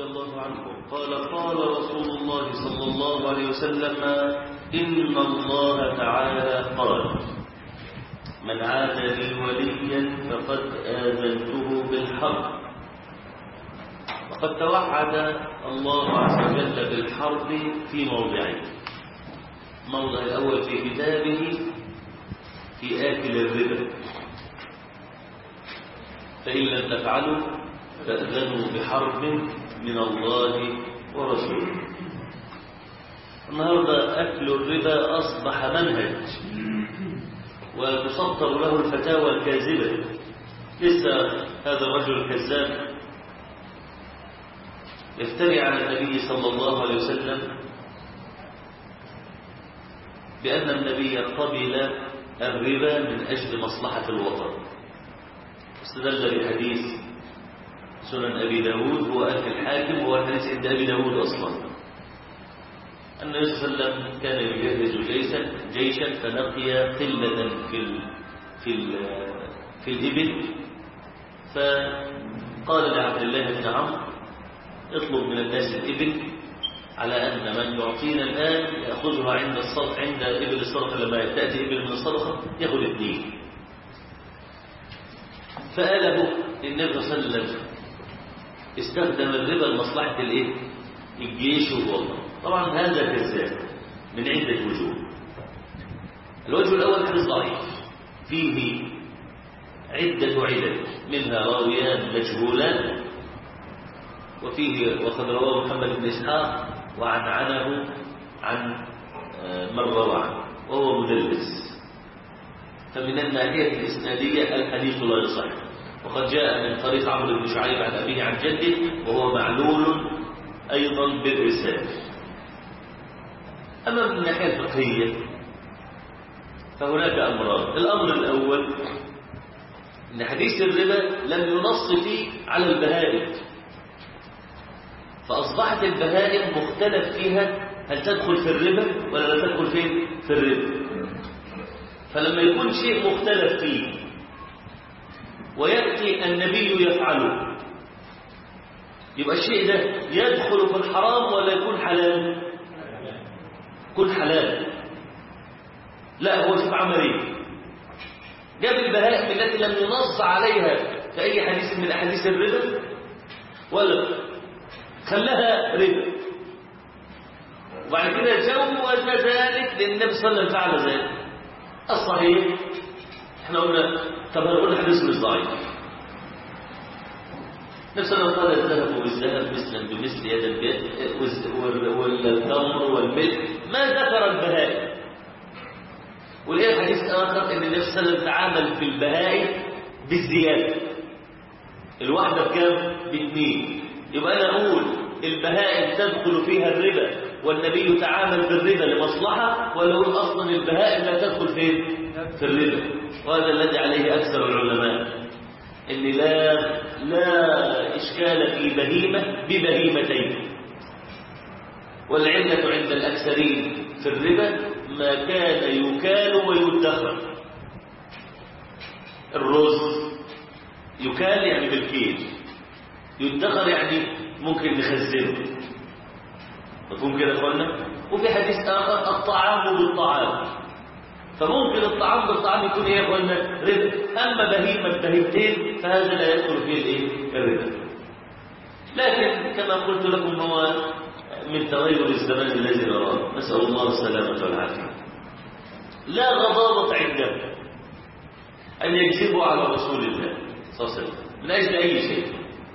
الله عنه قال قال رسول الله صلى الله عليه وسلم إن الله تعالى قال من عاد لي وليا فقد آذنته بالحرب وقد توعد الله عز وجل بالحرب في موضعين الموضع الأول في كتابه في آكل الربا فإن لم تفعلوا فأذنوا بحرب من الله ورسوله النهاردة أكل الربا أصبح منهج وتسطر له الفتاوى الكاذبة لسه هذا الرجل الكذاب يفتري على النبي صلى الله عليه وسلم بأن النبي قبل الربا من أجل مصلحة الوطن استدل بحديث سنن أبي داود هو أهل الحاكم هو الحديث عند أبي داود أصلا النبي صلى الله عليه وسلم كان يجهز جيشا جيشا فلقي قلة في ال في ال في الإبل فقال لعبد الله بن عمرو اطلب من الناس الإبل على أن من يعطينا الآن يأخذها عند الصدقة عند إبل الصدقة لما تأتي إبل من الصدقة يأخذ اثنين فقاله للنبي صلى الله عليه وسلم استخدم الربا لمصلحة الايه؟ الجيش والوطن طبعا هذا كذاب من عدة وجوه الوجه الأول حديث ضعيف فيه عدة علل منها راويان مجهولان وفيه وقد رواه محمد بن إسحاق وعن عنه عن من روى عنه وهو مدلس فمن الناحية الإسنادية الحديث لا يصح وقد جاء من طريق عمرو بن شعيب عن أبيه عن جده وهو معلول أيضا بالرسالة أما من الناحية الفقهية فهناك أمران الأمر الأول أن حديث الربا لم ينص فيه على البهائم فأصبحت البهائم مختلف فيها هل تدخل في الربا ولا لا تدخل فين في الربا فلما يكون شيء مختلف فيه ويأتي النبي يفعله يبقى الشيء ده يدخل في الحرام ولا يكون حلال يكون حلال لا هو شوف عمل ايه جاب البهائم التي لم ينص عليها في اي حديث من احاديث الربا ولا خلاها ربا وبعد كده جوز ذلك للنبي صلى الله عليه وسلم فعل ذلك الصحيح احنا قلنا طب هنقول الحديث مش ضعيف نفس ما قال الذهب بالذهب مثلا بمثل يدا بيد والتمر والملك ما ذكر البهائم وليه حديث اخر ان النبي صلى الله عليه وسلم تعامل في البهائم بالزياده الواحده بكام؟ باثنين يبقى انا اقول البهائم تدخل فيها الربا والنبي تعامل بالربا لمصلحه ولا اقول اصلا البهائم لا تدخل فين؟ في الربا وهذا الذي عليه اكثر العلماء ان لا لا اشكال في بهيمه ببهيمتين والعله عند الاكثرين في الربا ما كان يكال ويدخر الرز يكال يعني بالكيل يدخر يعني ممكن نخزنه مفهوم كده يا اخوانا وفي حديث اخر الطعام بالطعام فممكن الطعام بالطعام يكون ايه يا اخوانا ربا اما بهيمه بهيمتين فهذا لا يدخل فيه الايه الربا لكن كما قلت لكم هو من تغير الزمان الذي نراه نسال الله السلامه والعافيه لا غضاضه عندهم ان يكذبوا على رسول الله صلى الله عليه وسلم من اجل اي شيء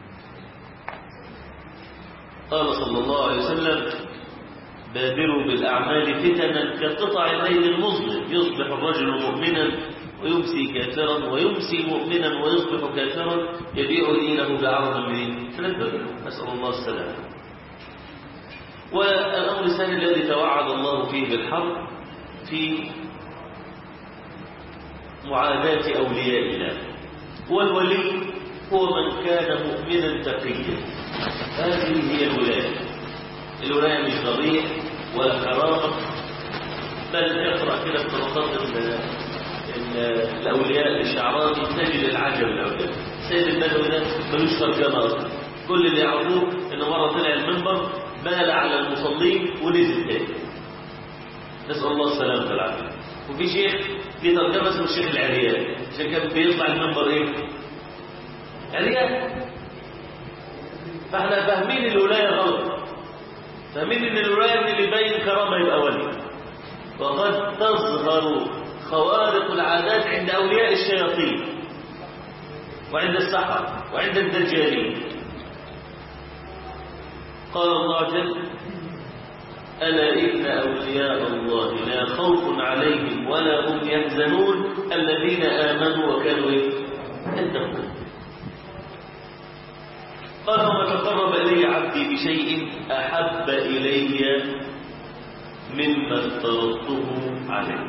قال صلى الله عليه وسلم بادروا بالأعمال فتنا كقطع الليل المظلم يصبح الرجل مؤمنا ويمسي كافرا ويمسي مؤمنا ويصبح كافرا يبيع دينه بعرض من فنبذل نسأل الله السلامة والأمر الثاني الذي توعد الله فيه بالحق في معاداة أولياء الله والولي هو من كان مؤمنا تقيا هذه هي الولاية الولاية مش ضريح ولا كرامة بل اقرأ كده في طبقات الأولياء الشعراني تجد العجب الأولياء سيد البدوي ده ملوش ترجمة أصلا كل اللي يعرفوه ان مره طلع المنبر بال على المصلين ونزل تاني نسال الله السلامه والعافيه وفي شيخ في ترجمه اسمه الشيخ العريان عشان كان بيطلع المنبر ايه عريان فاحنا فاهمين الولايه غلط فاهمين ان الولايه من اللي يبين كرامه يبقى ولي وقد تظهر خوارق العادات عند اولياء الشياطين وعند السحر وعند الدجالين قال الله جل ألا إن أولياء الله لا خوف عليهم ولا هم يحزنون الذين آمنوا وكانوا يتقون قال وما تقرب إلي عبدي بشيء أحب إلي مما افترضته عليه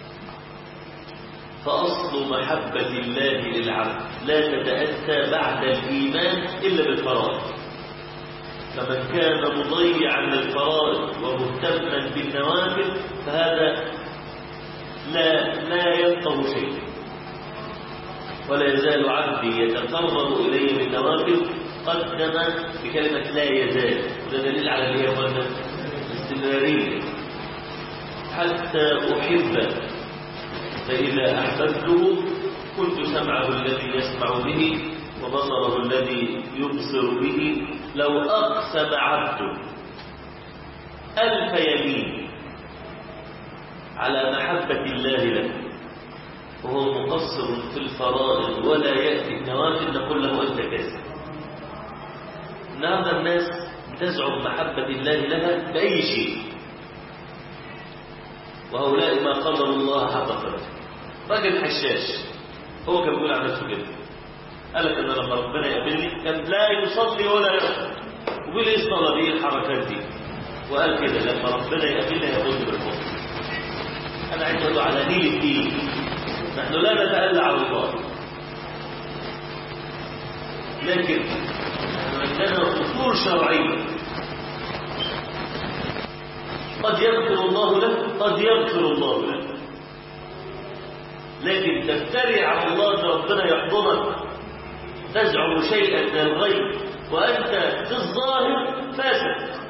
فأصل محبة الله للعبد لا تتأتى بعد الإيمان إلا بالفرائض فمن كان مضيعا للفرائض ومهتما بالنوافل فهذا لا لا يفقه شيء ولا يزال عبدي يتقرب إلي بالنوافل قدم بكلمة لا يزال وده دليل على اللي هي الاستمرارية حتى أحبه فإذا أحببته كنت سمعه الذي يسمع به وبصره الذي يبصر به لو أقسم عبد ألف يمين على محبة الله له وهو مقصر في الفرائض ولا يأتي النوافل نقول له أنت كذب النهارده الناس بتزعم محبة الله لها بأي شيء وهؤلاء ما قدروا الله حق قدره راجل حشاش هو كان بيقول عن نفسه كده قال لك ان لما ربنا يقابلني كان لا يصلي ولا يصلي وبيقول ايه الصلاه دي الحركات دي وقال كده لما ربنا يقابلني هياخدني بالحب انا عايز اقول على نيل الدين نحن لا نتألى على الله لكن عندنا اصول شرعيه قد يغفر الله له قد يغفر الله له لكن تفتري على الله ان ربنا يحضنك تزعم شيئا من الغيب وانت في الظاهر فاسد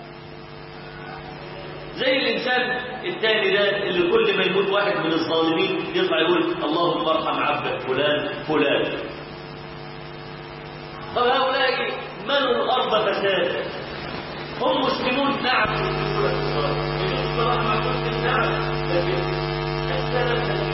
زي الانسان الثاني ده اللي كل ما يموت واحد من الظالمين يطلع يقول اللهم ارحم عبدك فلان فلان طب هؤلاء ملوا الارض فسادا هم مسلمون نعم الصراحه نعم لكن السلف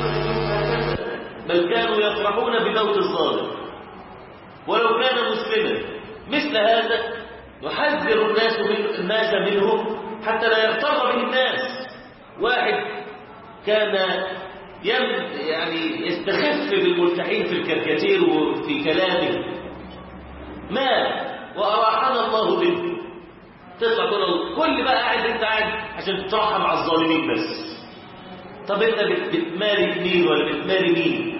بل كانوا يفرحون بموت الظالم ولو كان مسلما مثل هذا يحذر الناس من الناس منه حتى لا يغتر به الناس واحد كان يم يعني يستخف بالملتحين في الكاريكاتير وفي كلامه مات وأراحنا الله به تطلع تقول كل بقى قاعد انت قاعد عشان تترحم على الظالمين بس طب انت بتماري مين ولا بتماري مين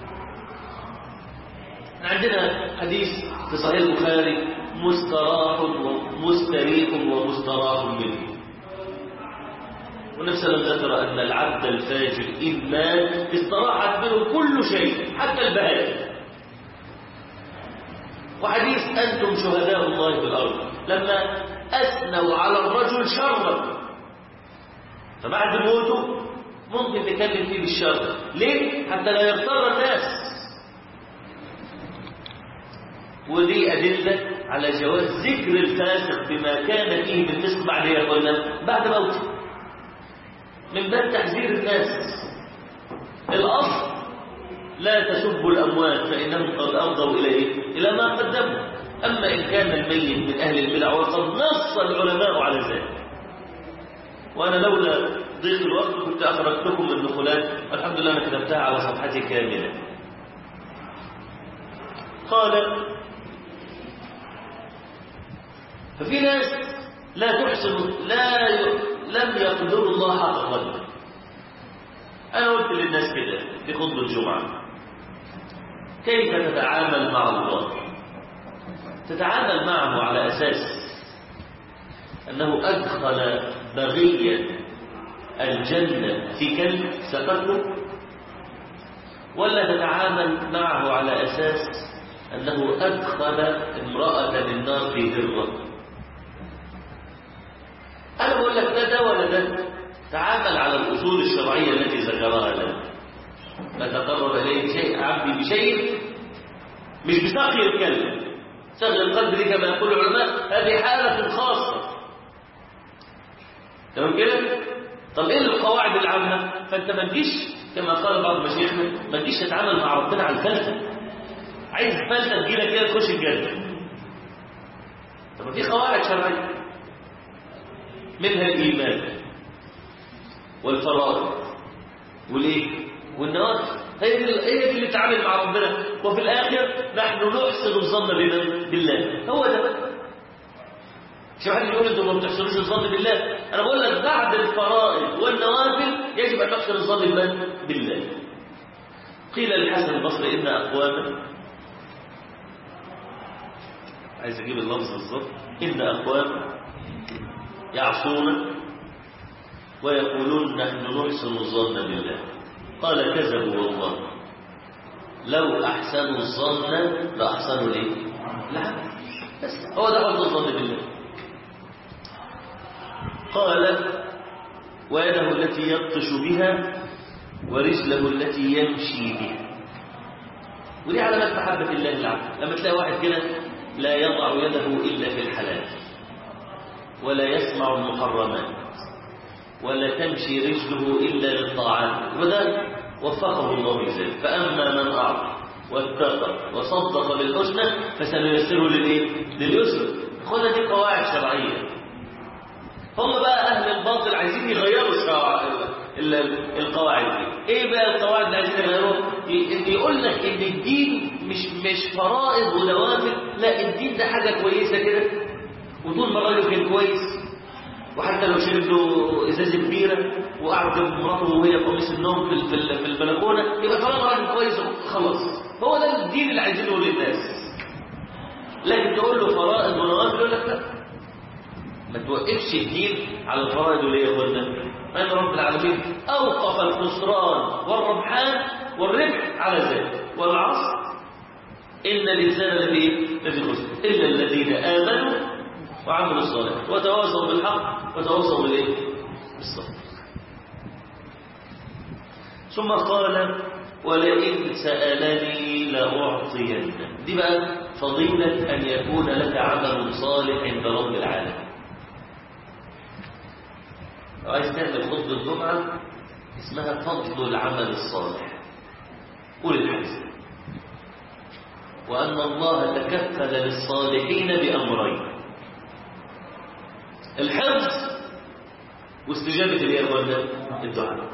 عندنا حديث في صحيح البخاري مستراح ومستريح ومستراح منه والنبي صلى الله عليه وسلم ذكر ان العبد الفاجر ان مات استراحت منه كل شيء حتى البهائم وحديث انتم شهداء الله في الارض لما اثنوا على الرجل شرا فبعد موته ممكن تكلم فيه بالشر ليه حتى لا يغتر الناس ودي أدلة على جواز ذكر الفاسق بما كان فيه من مثل بعد يقولنا بعد موته من باب تحذير الناس الأصل لا تسبوا الأموات فإنهم قد أفضوا إلى إيه؟ إلى ما قدموا أما إن كان الميت من أهل البدع وقد نص العلماء على ذلك وأنا لولا ضيق الوقت كنت أخرجتكم من الدخولات والحمد لله أنا كتبتها على صفحتي كاملة قال ففي ناس لا تحسن لا ي... لم يقدروا الله حق قدره أنا قلت للناس كده في خطبة الجمعة كيف تتعامل مع الله تتعامل معه على أساس أنه أدخل بغيا الجنة في كلب سقطه ولا تتعامل معه على أساس أنه أدخل امرأة النار في هرة أنا بقول لك ده ده ولا ده تعامل على الأصول الشرعية التي ذكرها لنا ما تقرب إليه شيء عبدي بشيء مش بسقي الكلب سهل القدر كما يقول العلماء هذه حالة خاصة تمام كده؟ طب ايه القواعد العامة؟ فانت ما تجيش كما قال بعض مشايخنا ما تجيش تتعامل مع ربنا على الفلسفة عايز فلسفة تجيلك كده تخش الجنة طب ما في قواعد شرعية منها الإيمان والفرائض والايه؟ والنوافل هي دي هي دي اللي تتعامل مع ربنا وفي الاخر نحن نحسن الظن بمن بالله هو ده بقى مش واحد يقول انتوا ما بتحسنوش الظن بالله انا بقول لك بعد الفرائض والنوافل يجب ان نحسن الظن بمن بالله قيل للحسن البصري ان اقواما عايز اجيب اللفظ بالظبط ان اقواما يعصون ويقولون نحن نحسن الظن بالله قال كذبوا والله لو احسنوا الظن لاحسنوا ليه لا بس هو ده حسن الظن بالله قال ويده التي يبطش بها ورجله التي يمشي بها ودي علامات محبة الله العبد لما تلاقي واحد كده لا يضع يده إلا في الحلال ولا يسمع المحرمات ولا تمشي رجله إلا للطاعات وده وفقه الله لذلك فأما من أعطى واتقى وصدق بالحسنى فسنيسره للإيه؟ لليسر خذ دي قواعد شرعية هم بقى أهل الباطل عايزين يغيروا الشرع القواعد دي ايه بقى القواعد اللي عايزين يغيروها يقول لك ان الدين مش مش فرائض ونوافل لا الدين ده حاجه كويسه كده وطول ما الراجل كان كويس وحتى لو شرب له ازازه بيره وقعد جنب مراته وهي في قميص النوم في في في البلكونه يبقى طالما راجل كويس خلاص هو ده الدين اللي عايزينه للناس لكن تقول له فرائض ونوافل يقول لك لا ما توقفش الدين على الفرائض اللي هي قلنا أن رب العالمين أوقف الخسران والربحان والربح على ذلك والعصر إن الإنسان الذي الذي خسر إلا الذين آمنوا وعملوا الصالحات وتواصوا بالحق وتواصوا بالإيه؟ بالصبر ثم قال ولئن سألني لأعطين دي بقى فضيلة أن يكون لك عمل صالح عند رب العالمين لو عايز تعمل خطبة الجمعة اسمها فضل العمل الصالح قول الحديث وأن الله تكفل للصالحين بأمرين الحفظ واستجابة الإيه الدعاء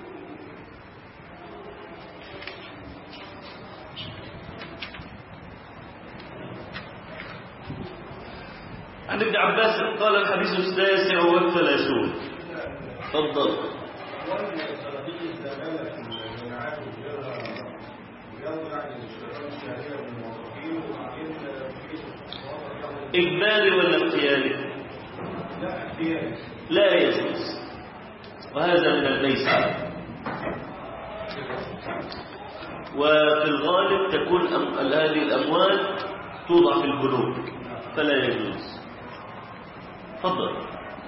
عن ابن عباس قال الحديث التاسع والثلاثون تفضل إجباري ولا اختياري لا يجوز وهذا من الميسر وفي الغالب تكون هذه الأموال توضع في البنوك فلا يجوز تفضل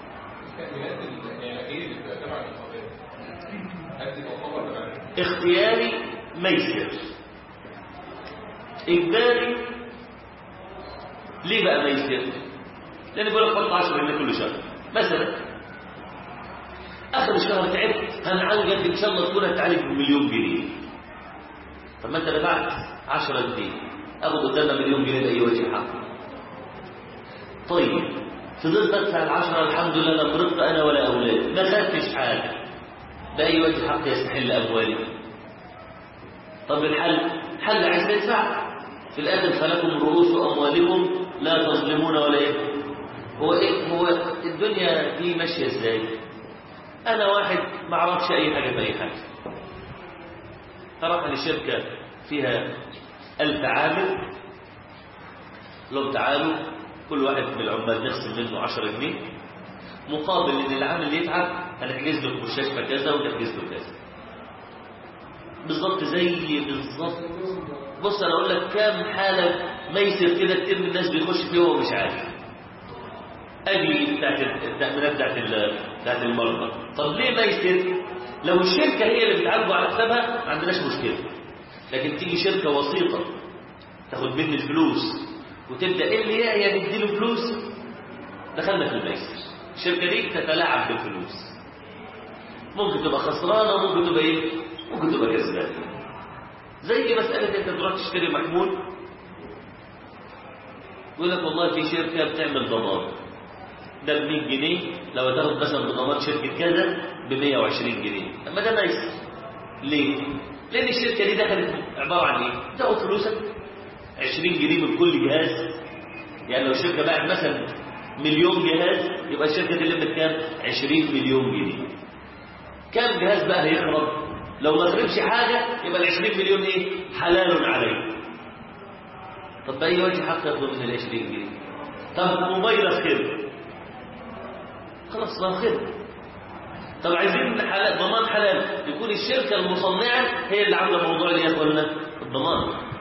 اختياري ميسر إجباري ليه بقى ميسر لأن بيقول لك حط 10 جنيه كل شهر مثلا آخر الشهر تعبت هنعنجد إن شاء الله تكون هتعالج بمليون جنيه طب ما أنت دفعت 10 جنيه أخد قدامنا مليون جنيه بأي وجه حق طيب فضلت ادفع العشرة الحمد لله لا ضربت انا ولا اولادي ما خدتش حاجه باي وجه حق يستحل اموالي طب الحل حل عايز تدفع في الاخر فلكم رؤوس اموالكم لا تظلمون ولا ايه هو ايه هو الدنيا دي ماشيه ازاي انا واحد ما اعرفش اي حاجه في اي حاجه فراح لشركه فيها ألف عامل لهم تعالوا كل واحد من العمال نخصم منه 10 جنيه مقابل ان العامل يتعب هنحجز له مستشفى كذا ونحجز له كذا بالظبط زي بالظبط بص انا اقول لك كام حاله ميسر كده كتير من الناس بيخش فيه وهو مش عارف ادي بتاعت التامينات بتاعت بتاعت المرضى طب ليه ميسر لو الشركه هي اللي بتعالجه على حسابها ما عندناش مشكله لكن تيجي شركه وسيطه تاخد مني الفلوس وتبدا ايه اللي هي هي نديله فلوس دخلنا في الميسر الشركه دي تتلاعب بالفلوس ممكن تبقى خسرانه وممكن تبقى ايه ممكن تبقى كسبانه زي مساله انت تروح تشتري محمول يقول لك والله في شركه بتعمل ضمان ده ب 100 جنيه لو تاخد مثلا بضمان شركه كذا ب 120 جنيه اما ده ميسر ليه؟ لان الشركه دي دخلت عباره عن ايه؟ تاخد فلوسك 20 جنيه من كل جهاز يعني لو الشركه باعت مثلا مليون جهاز يبقى الشركه دي لمت كام 20 مليون جنيه كام جهاز بقى هيخرب لو ما خربش حاجه يبقى ال 20 مليون ايه حلال عليه طب باي وجه حق ياخد من ال 20 جنيه طب موبايلك خرب خلاص ما خرب طب عايزين حلال ضمان حلال يكون الشركه المصنعه هي اللي عامله موضوع اللي ياخد الضمان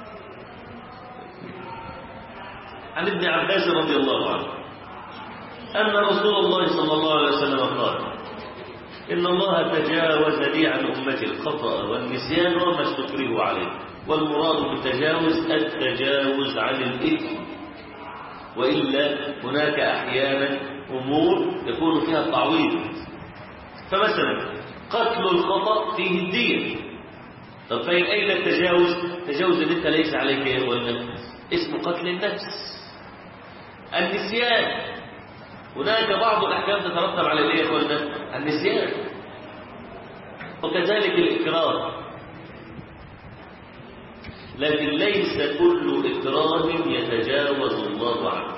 عن ابن عباس رضي الله عنه أن رسول الله صلى الله عليه وسلم قال إن الله تجاوز لي عن أمتي الخطأ والنسيان وما استكرهوا عليه والمراد بالتجاوز التجاوز عن الإثم وإلا هناك أحيانا أمور يكون فيها التعويض فمثلا قتل الخطأ فيه الدين طب فإن أين التجاوز تجاوز أن أنت ليس عليك يا إخوانا اسم قتل النفس النسيان هناك بعض الأحكام تترتب على الايه يا اخوانا النسيان وكذلك الإكراه لكن ليس كل إكراه يتجاوز الله عنه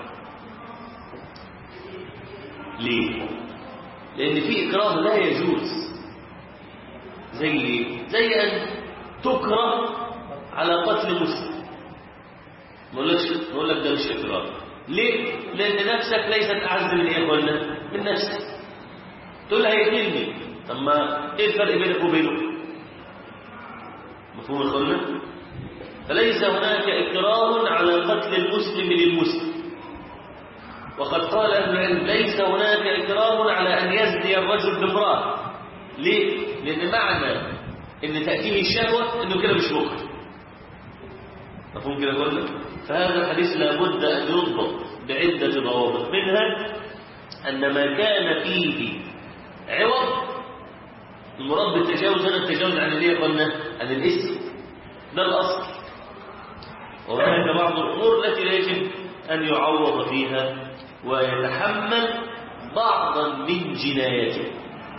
ليه؟ لأن في إكراه لا يجوز زي زي أن تكره على قتل مسلم ما نقول لك ده مش إكراه ليه؟ لأن نفسك ليست أعز من إيه قلنا؟ من نفسك تقول هيقتلني طب ما إيه الفرق بينك وبينه؟ مفهوم الخلة؟ فليس هناك إكراه على قتل المسلم للمسلم وقد قال أهل العلم ليس هناك إكراه على أن يزني الرجل بامرأة ليه؟ لأن معنى أن تأتيه الشهوة أنه كده مش مكره مفهوم كده كله؟ فهذا الحديث لابد أن يضبط بعدة ضوابط منها أن ما كان فيه عوض المراد بالتجاوز هنا التجاوز عن الايه قلنا عن الاسم ده الأصل وهناك بعض الأمور التي لا يجب أن يعوض فيها ويتحمل بعضا من جنايته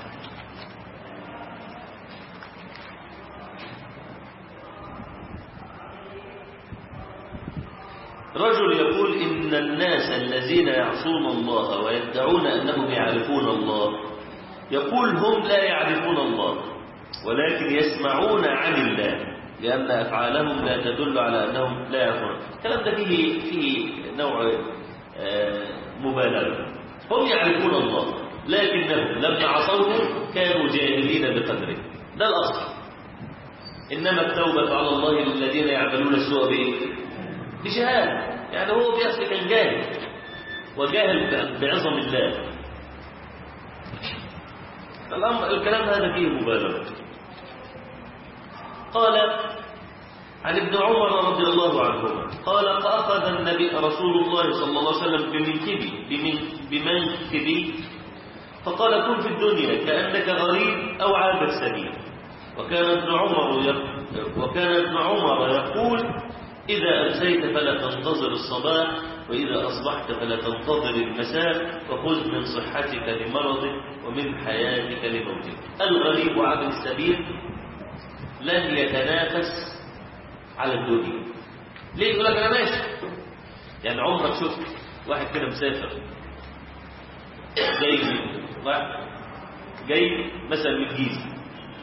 رجل يقول إن الناس الذين يعصون الله ويدعون أنهم يعرفون الله يقول هم لا يعرفون الله ولكن يسمعون عن الله لأن أفعالهم لا تدل على أنهم لا يعرفون الكلام ده فيه, فيه نوع مبالغة هم يعرفون الله لكنهم لما عصوه كانوا جاهلين بقدره ده الأصل إنما التوبة على الله للذين يعملون السوء بإيه؟ بجهال يعني هو بيأسف كان جاهل وجاهل بعظم الله الأمر الكلام هذا فيه مبالغة قال عن ابن عمر رضي الله عنهما قال فأخذ النبي رسول الله صلى الله عليه وسلم بمنكبي بمنكبي فقال كن في الدنيا كأنك غريب أو عابر سبيل وكان ابن عمر وكان ابن عمر يقول إذا أمسيت فلا تنتظر الصباح وإذا أصبحت فلا تنتظر المساء فخذ من صحتك لمرضك ومن حياتك لموتك الغريب عبد السبيل لن يتنافس على الدنيا ليه يقول لك أنا ماشي يعني عمرك شفت واحد كده مسافر جاي جاي مثلا من الجيزة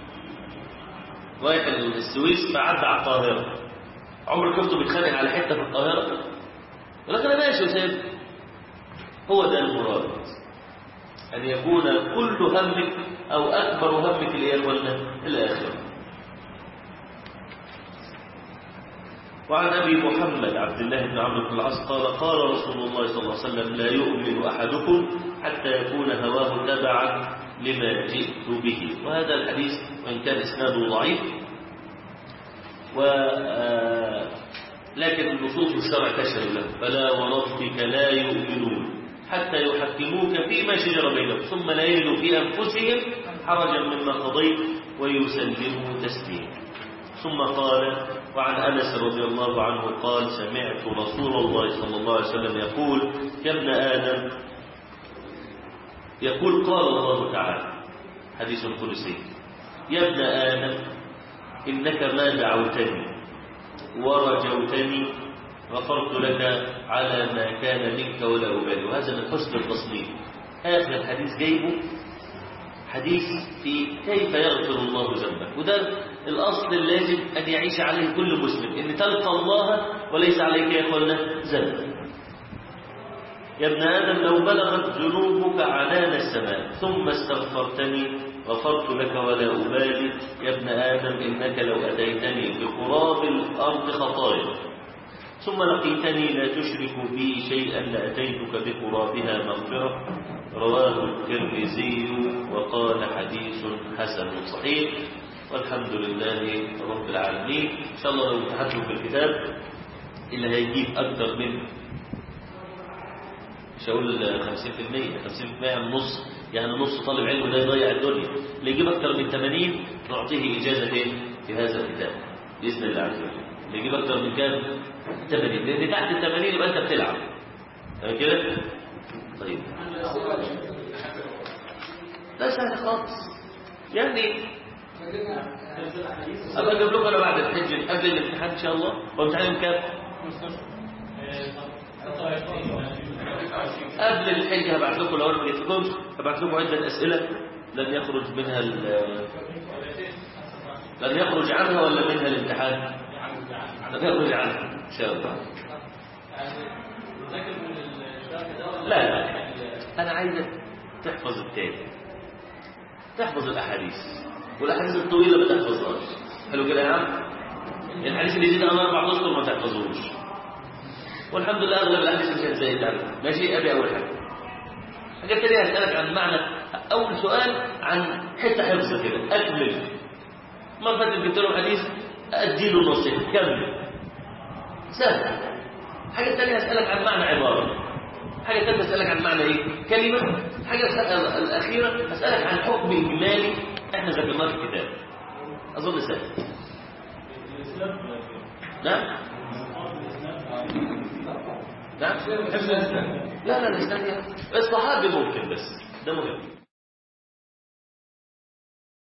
رايح السويس فعدى على القاهرة عمرك شفته بيتخانق على حته في القاهره يقول لك انا ماشي وسايب هو ده المراد ان يكون كل همك او اكبر همك اللي هي الاخره وعن أبي محمد عبد الله بن عمرو بن العاص قال قال رسول الله صلى الله عليه وسلم لا يؤمن أحدكم حتى يكون هواه تبعا لما جئت به وهذا الحديث وإن كان إسناده ضعيف و لكن نصوص الشرع تشهد له فلا وربك لا يؤمنون حتى يحكموك فيما شجر بينهم ثم لا يجدوا في أنفسهم حرجا مما قضيت ويسلموا تسليما ثم قال وعن أنس رضي الله عنه قال سمعت رسول الله صلى الله عليه وسلم يقول يا ابن آدم يقول قال الله تعالى حديث قدسي يا ابن آدم إنك ما دعوتني ورجوتني غفرت لك على ما كان منك ولا أبالي وهذا من حسن التصنيف آخر الحديث جايبه حديث في كيف يغفر الله ذنبك وده الأصل اللازم أن يعيش عليه كل مسلم إن تلقى الله وليس عليك يا أخوانا ذنب يا ابن آدم لو بلغت ذنوبك عنان السماء ثم استغفرتني غفرت لك ولا أبالي يا ابن آدم إنك لو أتيتني بقراب الأرض خطايا ثم لقيتني لا تشرك بي شيئا لأتيتك بقرابها مغفرة رواه الترمذي وقال حديث حسن صحيح والحمد لله رب العالمين إن شاء الله لو امتحنتم في الكتاب اللي هيجيب أكثر من مش هقول 50% 50% نص يعني نص طالب علم ده يضيع الدنيا اللي يجيب اكتر من 80 نعطيه اجازه في هذا الكتاب باذن الله عز وجل اللي يجيب اكتر من كام 80 لان تحت ال 80 يبقى انت بتلعب تمام كده طيب لا سهل خالص يعني ابقى اجيب لكم انا بعد الحج قبل الامتحان ان شاء الله هو امتحان كام قبل الحج هبعت لكم لو انا ما جيتلكمش هبعت لكم عده اسئله لن يخرج منها لن يخرج عنها ولا منها الامتحان لن يخرج عنها ان شاء الله لا لا انا عايزك تحفظ التاني تحفظ الاحاديث والاحاديث الطويله ما تحفظهاش حلو كده يا عم الحديث اللي يزيد عن اربع اسطر ما تحفظوش والحمد لله اغلب الاحاديث مش هتزايد عنها ماشي ابي اول حاجه الحاجه الثانيه هسالك عن معنى اول سؤال عن حته حفظ كده اكمل ما فاتت جبت له حديث ادي له نصيحه كمل سهل الحاجه الثانيه هسالك عن معنى عباره حاجه ثالثه هسالك عن معنى ايه كلمه حاجه الاخيره هسالك عن حكم اجمالي احنا ذكرناه في الكتاب اظن سهل نعم نعم لا لا الاسلام الصحابي ممكن بس ده مهم